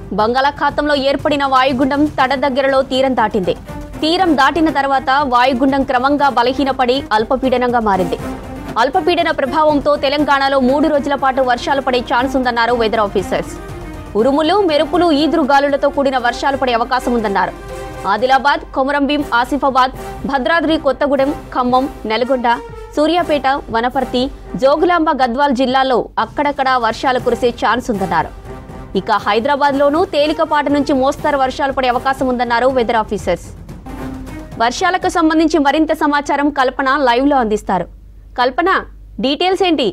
బంగాళాఖాతంలో ఏర్పడిన వాయుగుండం తడ దగ్గరలో తీరం దాటింది తీరం దాటిన తర్వాత వాయుగుండం క్రమంగా బలహీనపడి అల్పపీడనంగా మారింది అల్పపీడన ప్రభావంతో తెలంగాణలో మూడు రోజుల పాటు వర్షాలు పడే ఛాన్స్ ఉందన్నారు వెదర్ ఆఫీసర్స్ ఉరుములు మెరుపులు ఈదురు గాలులతో కూడిన వర్షాలు పడే అవకాశం ఉందన్నారు ఆదిలాబాద్ కొమరంభీం ఆసిఫాబాద్ భద్రాద్రి కొత్తగూడెం ఖమ్మం నల్గొండ సూర్యాపేట వనపర్తి జోగులాంబ గద్వాల్ జిల్లాల్లో అక్కడక్కడ వర్షాలు కురిసే ఛాన్స్ ఉందన్నారు ఇక హైదరాబాద్లోనూ తేలికపాటి నుంచి మోస్తరు వర్షాలు పడే అవకాశం ఉందన్నారు వెదర్ ఆఫీసర్స్ వర్షాలకు సంబంధించి మరింత సమాచారం కల్పన లైవ్లో అందిస్తారు కల్పన డీటెయిల్స్ ఏంటి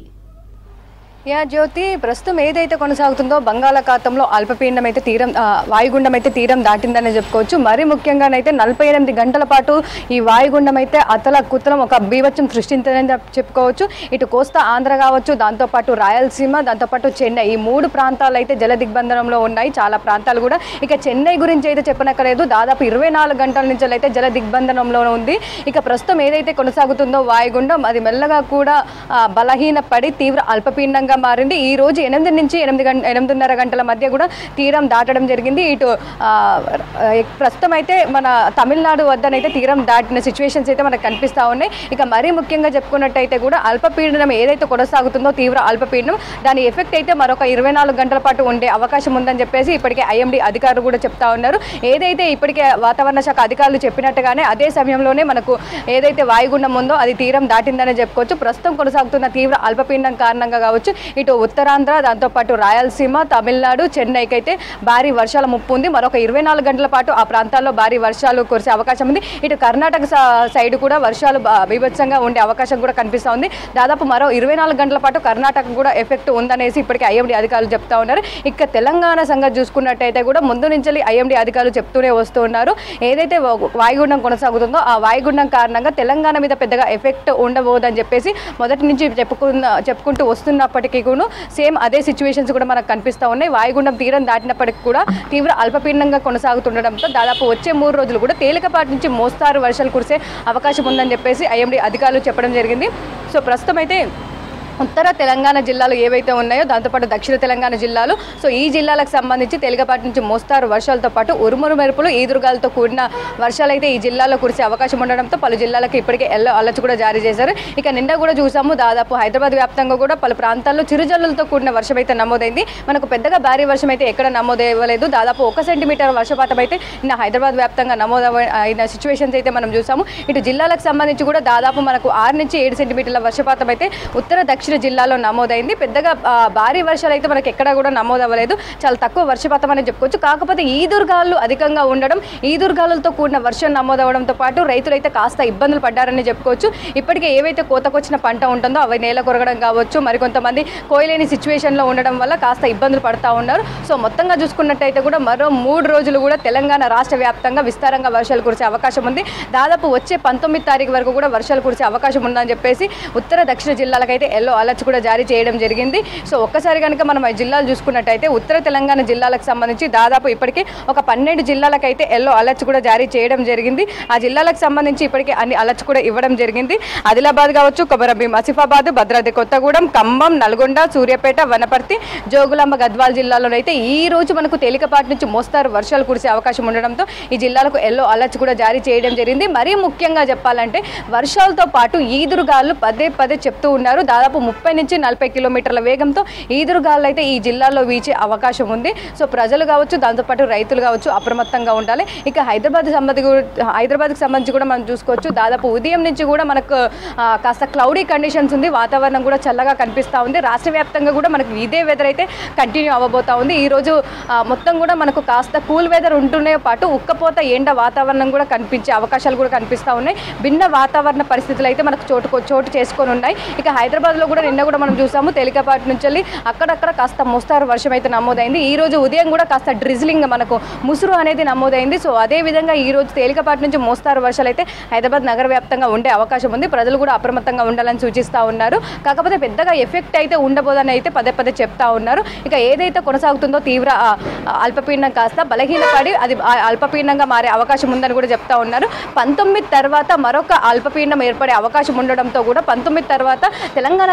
యా జ్యోతి ప్రస్తుతం ఏదైతే కొనసాగుతుందో బంగాళాఖాతంలో అల్పపీడనం అయితే తీరం ఆ, వాయుగుండం అయితే తీరం దాటిందని చెప్పుకోవచ్చు మరీ ముఖ్యంగానైతే నలభై ఎనిమిది గంటల పాటు ఈ వాయుగుండం అయితే అతల కుతలం ఒక బీభత్సం సృష్టించదని చెప్- చెప్పుకోవచ్చు ఇటు కోస్తా ఆంధ్ర కావచ్చు దాంతోపాటు రాయలసీమ దాంతోపాటు చెన్నై ఈ మూడు ప్రాంతాలు అయితే జల దిగ్బంధనంలో ఉన్నాయి చాలా ప్రాంతాలు కూడా ఇక చెన్నై గురించి అయితే చెప్పనక్కలేదు దాదాపు ఇరవై నాలుగు గంటల నుంచి అయితే జల దిగ్బంధనంలో ఉంది ఇక ప్రస్తుతం ఏదైతే కొనసాగుతుందో వాయుగుండం అది మెల్లగా కూడా ఆ, బలహీనపడి తీవ్ర అల్పపీడనంగా మారింది ఈ రోజు ఎనిమిది నుంచి ఎనిమిది గంట ఎనిమిదిన్నర గంటల మధ్య కూడా తీరం దాటడం జరిగింది ఇటు ఆ, ఆ, ప్రస్తుతం అయితే మన తమిళనాడు వద్దనైతే తీరం దాటిన సిచ్యువేషన్స్ అయితే మనకు కనిపిస్తూ ఉన్నాయి ఇక మరీ ముఖ్యంగా చెప్పుకున్నట్టయితే కూడా అల్పపీడనం ఏదైతే కొనసాగుతుందో తీవ్ర అల్పపీడనం దాని ఎఫెక్ట్ అయితే మరొక ఇరవై నాలుగు గంటల పాటు ఉండే అవకాశం ఉందని చెప్పేసి ఇప్పటికే ఐఎండీ అధికారులు కూడా చెప్తా ఉన్నారు ఏదైతే ఇప్పటికే వాతావరణ శాఖ అధికారులు చెప్పినట్టుగానే అదే సమయంలోనే మనకు ఏదైతే వాయుగుండం ఉందో అది తీరం దాటిందనే చెప్పుకోవచ్చు ప్రస్తుతం కొనసాగుతున్న తీవ్ర అల్పపీడనం కారణంగా కావచ్చు ఇటు ఉత్తరాంధ్ర దాంతోపాటు రాయలసీమ తమిళనాడు చెన్నైకి అయితే భారీ వర్షాల ముప్పు ఉంది మరొక ఇరవై నాలుగు గంటల పాటు ఆ ప్రాంతాల్లో భారీ వర్షాలు కురిసే అవకాశం ఉంది ఇటు కర్ణాటక స- సైడ్ కూడా వర్షాలు బా- బీభత్సంగా ఉండే అవకాశం కూడా కనిపిస్తూ ఉంది దాదాపు మరో ఇరవై నాలుగు గంటల పాటు కర్ణాటక కూడా ఎఫెక్ట్ ఉందనేసి ఇప్పటికే ఐఎండీ అధికారులు చెప్తా ఉన్నారు ఇక తెలంగాణ సంగతి చూసుకున్నట్టయితే కూడా ముందు నుంచి ఐఎండీ అధికారులు చెప్తూనే వస్తూ ఉన్నారు ఏదైతే వా- వాయుగుండం కొనసాగుతుందో ఆ వాయుగుండం కారణంగా తెలంగాణ మీద పెద్దగా ఎఫెక్ట్ ఉండబోదని చెప్పేసి మొదటి నుంచి చెప్పుకున్న చెప్పుకుంటూ వస్తున్నప్పటికీ కూడా సేమ్ అదే సిచ్యువేషన్స్ కూడా మనకు కనిపిస్తూ ఉన్నాయి వాయుగుండం తీరం దాటినప్పటికీ కూడా తీవ్ర అల్పపీడనంగా కొనసాగుతుండడంతో దాదాపు వచ్చే మూడు రోజులు కూడా తేలికపాటి నుంచి మోస్తారు వర్షాలు కురిసే అవకాశం ఉందని చెప్పేసి ఐఎండీ అధికారులు చెప్పడం జరిగింది సో ప్రస్తుతం అయితే ఉత్తర తెలంగాణ జిల్లాలు ఏవైతే ఉన్నాయో దాంతోపాటు దక్షిణ తెలంగాణ జిల్లాలు సో ఈ జిల్లాలకు సంబంధించి తేలికపాటి నుంచి మోస్తారు వర్షాలతో పాటు ఉరుమురు మెరుపులు ఈదురుగాలతో కూడిన వర్షాలు అయితే ఈ జిల్లాలో కురిసే అవకాశం ఉండడంతో పలు జిల్లాలకు ఇప్పటికే ఎల్లో అలర్ట్ కూడా జారీ చేశారు ఇక నిన్న కూడా చూసాము దాదాపు హైదరాబాద్ వ్యాప్తంగా కూడా పలు ప్రాంతాల్లో చిరుజల్లులతో కూడిన వర్షం అయితే నమోదైంది మనకు పెద్దగా భారీ వర్షం అయితే ఎక్కడ నమోదవ్వలేదు దాదాపు ఒక సెంటీమీటర్ వర్షపాతం అయితే నిన్న హైదరాబాద్ వ్యాప్తంగా నమోదు అయిన సిచ్యువేషన్స్ అయితే మనం చూసాము ఇటు జిల్లాలకు సంబంధించి కూడా దాదాపు మనకు ఆరు నుంచి ఏడు సెంటీమీటర్ల వర్షపాతం అయితే ఉత్తర దక్షిణ జిల్లాలో నమోదైంది పెద్దగా ఆ, భారీ వర్షాలు అయితే మనకి ఎక్కడ కూడా నమోదు అవ్వలేదు చాలా తక్కువ వర్షపాతం అని చెప్పుకోవచ్చు కాకపోతే ఈదురుగాలు అధికంగా ఉండడం ఈదురుగాలులతో కూడిన వర్షం నమోదవడంతో పాటు రైతులు అయితే కాస్త ఇబ్బందులు పడ్డారని చెప్పుకోవచ్చు ఇప్పటికే ఏవైతే కోతకొచ్చిన పంట ఉంటుందో అవి నేల కొరగడం కావచ్చు మరికొంతమంది కోయలేని సిచ్యువేషన్లో ఉండడం వల్ల కాస్త ఇబ్బందులు పడతా ఉన్నారు సో మొత్తంగా చూసుకున్నట్టయితే కూడా మరో మూడు రోజులు కూడా తెలంగాణ రాష్ట్ర వ్యాప్తంగా విస్తారంగా వర్షాలు కురిసే అవకాశం ఉంది దాదాపు వచ్చే పంతొమ్మిది తారీఖు వరకు కూడా వర్షాలు కురిసే అవకాశం ఉందని చెప్పేసి ఉత్తర దక్షిణ జిల్లాలకైతే ఎల్లో అలర్ట్స్ కూడా జారీ చేయడం జరిగింది సో ఒక్కసారి కనుక మనం ఆ జిల్లాలు చూసుకున్నట్టయితే ఉత్తర తెలంగాణ జిల్లాలకు సంబంధించి దాదాపు ఇప్పటికే ఒక పన్నెండు జిల్లాలకైతే ఎల్లో అలర్ట్స్ కూడా జారీ చేయడం జరిగింది ఆ జిల్లాలకు సంబంధించి ఇప్పటికే అన్ని అలర్ట్స్ కూడా ఇవ్వడం జరిగింది ఆదిలాబాద్ కావచ్చు కొమరభీం ఆసిఫాబాద్ భద్రాద్రి కొత్తగూడెం ఖమ్మం నల్గొండ సూర్యాపేట వనపర్తి జోగులాంబ గద్వాల్ జిల్లాలోనైతే ఈ రోజు మనకు తేలికపాటి నుంచి మోస్తారు వర్షాలు కురిసే అవకాశం ఉండడంతో ఈ జిల్లాలకు ఎల్లో అలర్ట్స్ కూడా జారీ చేయడం జరిగింది మరీ ముఖ్యంగా చెప్పాలంటే వర్షాలతో పాటు ఈదురుగాలు పదే పదే చెప్తూ ఉన్నారు దాదాపు ముప్పై నుంచి నలభై కిలోమీటర్ల వేగంతో ఈదురుగాలు అయితే ఈ జిల్లాలో వీచే అవకాశం ఉంది సో ప్రజలు కావచ్చు దాంతోపాటు రైతులు కావచ్చు అప్రమత్తంగా ఉండాలి ఇక హైదరాబాద్ సంబంధి హైదరాబాద్కి సంబంధించి కూడా మనం చూసుకోవచ్చు దాదాపు ఉదయం నుంచి కూడా మనకు ఆ, కాస్త క్లౌడీ కండిషన్స్ ఉంది వాతావరణం కూడా చల్లగా కనిపిస్తూ ఉంది రాష్ట్ర వ్యాప్తంగా కూడా మనకు ఇదే వెదర్ అయితే కంటిన్యూ అవ్వబోతా ఉంది ఈ రోజు ఆ, మొత్తం కూడా మనకు కాస్త కూల్ వెదర్ ఉంటూనే పాటు ఉక్కపోత ఎండ వాతావరణం కూడా కనిపించే అవకాశాలు కూడా కనిపిస్తూ ఉన్నాయి భిన్న వాతావరణ పరిస్థితులు అయితే మనకు చోటు చోటు చేసుకొని ఉన్నాయి ఇక హైదరాబాద్లో కూడా నిన్న కూడా మనం చూసాము తేలికపాటి నుంచి వెళ్ళి అక్కడక్కడ కాస్త మోస్తారు వర్షం అయితే నమోదైంది ఈ రోజు ఉదయం కూడా కాస్త డ్రిజ్లింగ్ మనకు ముసురు అనేది నమోదైంది సో అదే విధంగా ఈ రోజు తేలికపాటి నుంచి మోస్తారు వర్షాలు అయితే హైదరాబాద్ నగర వ్యాప్తంగా ఉండే అవకాశం ఉంది ప్రజలు కూడా అప్రమత్తంగా ఉండాలని సూచిస్తూ ఉన్నారు కాకపోతే పెద్దగా ఎఫెక్ట్ అయితే ఉండబోదని అయితే పదే పదే చెప్తా ఉన్నారు ఇక ఏదైతే కొనసాగుతుందో తీవ్ర ఆ, ఆ, అల్పపీడనం కాస్త బలహీనపడి అది ఆ అల్పపీడనంగా మారే అవకాశం ఉందని కూడా చెప్తా ఉన్నారు పంతొమ్మిది తర్వాత మరొక అల్పపీడనం ఏర్పడే అవకాశం ఉండడంతో కూడా పంతొమ్మిది తర్వాత తెలంగాణ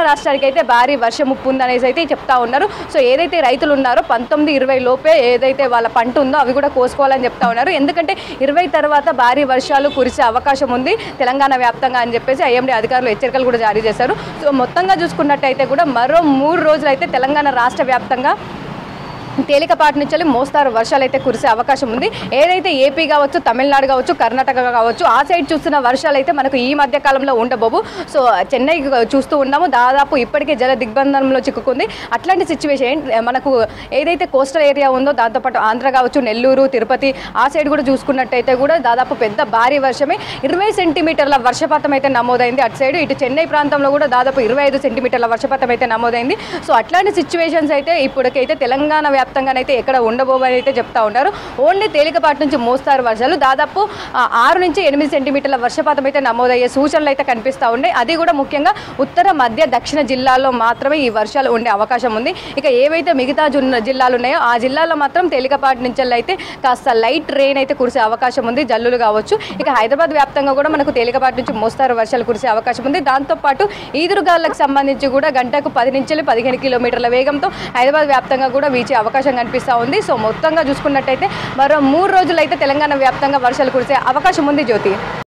రాష్ట్రానికి అయితే భారీ వర్షం ముప్పు ఉందనేసి అయితే చెప్తా ఉన్నారు సో ఏదైతే రైతులు ఉన్నారో పంతొమ్మిది ఇరవై లోపే ఏదైతే వాళ్ళ పంట ఉందో అవి కూడా కోసుకోవాలని చెప్తా ఉన్నారు ఎందుకంటే ఇరవై తర్వాత భారీ వర్షాలు కురిసే అవకాశం ఉంది తెలంగాణ వ్యాప్తంగా అని చెప్పేసి ఐఎండీ అధికారులు హెచ్చరికలు కూడా జారీ చేశారు సో మొత్తంగా చూసుకున్నట్టయితే కూడా మరో మూడు రోజులు అయితే తెలంగాణ రాష్ట్ర వ్యాప్తంగా తేలికపాటి నుంచి వెళ్ళి మోస్తారు వర్షాలు అయితే కురిసే అవకాశం ఉంది ఏదైతే ఏపీ కావచ్చు తమిళనాడు కావచ్చు కర్ణాటక కావచ్చు ఆ సైడ్ చూస్తున్న వర్షాలు అయితే మనకు ఈ మధ్య కాలంలో ఉండబోవు సో చెన్నై చూస్తూ ఉన్నాము దాదాపు ఇప్పటికే జల దిగ్బంధనంలో చిక్కుకుంది అట్లాంటి సిచ్యువేషన్ మనకు ఏదైతే కోస్టల్ ఏరియా ఉందో దాంతోపాటు ఆంధ్ర కావచ్చు నెల్లూరు తిరుపతి ఆ సైడ్ కూడా చూసుకున్నట్టయితే కూడా దాదాపు పెద్ద భారీ వర్షమే ఇరవై సెంటీమీటర్ల వర్షపాతం అయితే నమోదైంది అటు సైడ్ ఇటు చెన్నై ప్రాంతంలో కూడా దాదాపు ఇరవై ఐదు సెంటీమీటర్ల వర్షపాతం అయితే నమోదైంది సో అట్లాంటి సిచ్యువేషన్స్ అయితే ఇప్పటికైతే తెలంగాణ వ్యాప్తంగానైతే ఎక్కడ ఉండబోవని అయితే చెప్తా ఉన్నారు ఓన్లీ తేలికపాటి నుంచి మోస్తారు వర్షాలు దాదాపు ఆ, ఆరు నుంచి ఎనిమిది సెంటీమీటర్ల వర్షపాతం అయితే నమోదయ్యే సూచనలు అయితే కనిపిస్తూ ఉన్నాయి అది కూడా ముఖ్యంగా ఉత్తర మధ్య దక్షిణ జిల్లాల్లో మాత్రమే ఈ వర్షాలు ఉండే అవకాశం ఉంది ఇక ఏవైతే మిగతా జున్న జిల్లాలు ఉన్నాయో ఆ జిల్లాలో మాత్రం తేలికపాటి నుంచి అయితే కాస్త లైట్ రెయిన్ అయితే కురిసే అవకాశం ఉంది జల్లులు కావచ్చు ఇక హైదరాబాద్ వ్యాప్తంగా కూడా మనకు తేలికపాటి నుంచి మోస్తారు వర్షాలు కురిసే అవకాశం ఉంది దాంతోపాటు ఈదురుగాలకు సంబంధించి కూడా గంటకు పది నుంచి పదిహేను కిలోమీటర్ల వేగంతో హైదరాబాద్ వ్యాప్తంగా కూడా వీచే అవకాశం కనిపిస్తూ ఉంది సో మొత్తంగా చూసుకున్నట్టయితే మరో మూడు రోజులు అయితే తెలంగాణ వ్యాప్తంగా వర్షాలు కురిసే అవకాశం ఉంది జ్యోతి